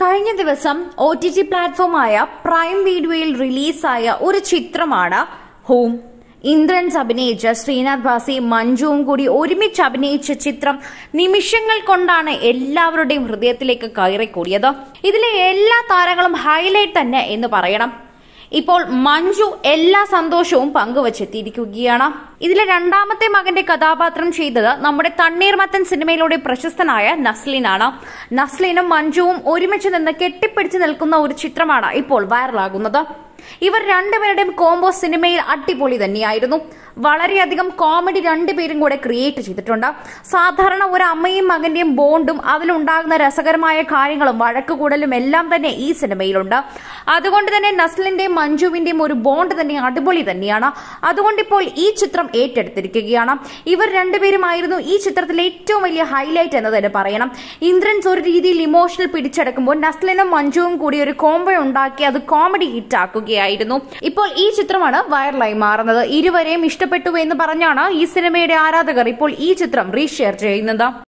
കഴിഞ്ഞ ദിവസം O T T പ്ലാറ്റ്ഫോമായ പ്രൈം വീഡിയോയിൽ റിലീസായ ഒരു ചിത്രമാണ് ഹോം ഇന്ദ്രൻസ് അഭിനയിച്ച ശ്രീനാഥ് ഭാസി മഞ്ജുവും കൂടി ഒരുമിച്ച് അഭിനയിച്ച ചിത്രം നിമിഷങ്ങൾ കൊണ്ടാണ് എല്ലാവരുടെയും ഹൃദയത്തിലേക്ക് കയറിക്കൂടിയത് ഇതിലെ എല്ലാ താരങ്ങളും ഹൈലൈറ്റ് തന്നെ എന്ന് പറയണം ഇപ്പോൾ മഞ്ജു എല്ലാ സന്തോഷവും പങ്കുവച്ചെത്തിയിരിക്കുകയാണ് ഇതിലെ രണ്ടാമത്തെ മകന്റെ കഥാപാത്രം ചെയ്തത് നമ്മുടെ തണ്ണീർമത്തൻ സിനിമയിലൂടെ പ്രശസ്തനായ നസ്ലിനാണ് നസ്ലിനും മഞ്ജുവും ഒരുമിച്ച് നിന്ന് കെട്ടിപ്പിടിച്ച് നിൽക്കുന്ന ഒരു ചിത്രമാണ് ഇപ്പോൾ വൈറലാകുന്നത് ഇവർ രണ്ടുപേരുടെയും കോംബോ സിനിമയിൽ അടിപൊളി തന്നെയായിരുന്നു വളരെയധികം കോമഡി രണ്ടുപേരും കൂടെ ക്രിയേറ്റ് ചെയ്തിട്ടുണ്ട് സാധാരണ ഒരു അമ്മയും മകന്റെയും ബോണ്ടും അതിലുണ്ടാകുന്ന രസകരമായ കാര്യങ്ങളും വഴക്കുകൂടലും എല്ലാം തന്നെ ഈ സിനിമയിലുണ്ട് അതുകൊണ്ട് തന്നെ നസ്ലിന്റെയും മഞ്ജുവിന്റെയും ഒരു ബോണ്ട് തന്നെ അടിപൊളി തന്നെയാണ് അതുകൊണ്ട് ഇപ്പോൾ ഈ ചിത്രം ഏറ്റെടുത്തിരിക്കുകയാണ് ഇവർ രണ്ടുപേരുമായിരുന്നു ഈ ചിത്രത്തിലെ ഏറ്റവും വലിയ ഹൈലൈറ്റ് എന്ന് തന്നെ പറയണം ഇന്ദ്രൻസ് ഒരു രീതിയിൽ ഇമോഷണൽ പിടിച്ചെടുക്കുമ്പോൾ നസ്ലിനും മഞ്ജുവും കൂടി ഒരു കോംബോ ഉണ്ടാക്കി അത് കോമഡി ഹിറ്റ് ആക്കുകയായിരുന്നു ഇപ്പോൾ ഈ ചിത്രമാണ് വൈറലായി മാറുന്നത് ഇരുവരെയും ഇഷ്ടപ്പെട്ടു എന്ന് പറഞ്ഞാണ് ഈ സിനിമയുടെ ആരാധകർ ഇപ്പോൾ ഈ ചിത്രം റീഷെയർ ചെയ്യുന്നത്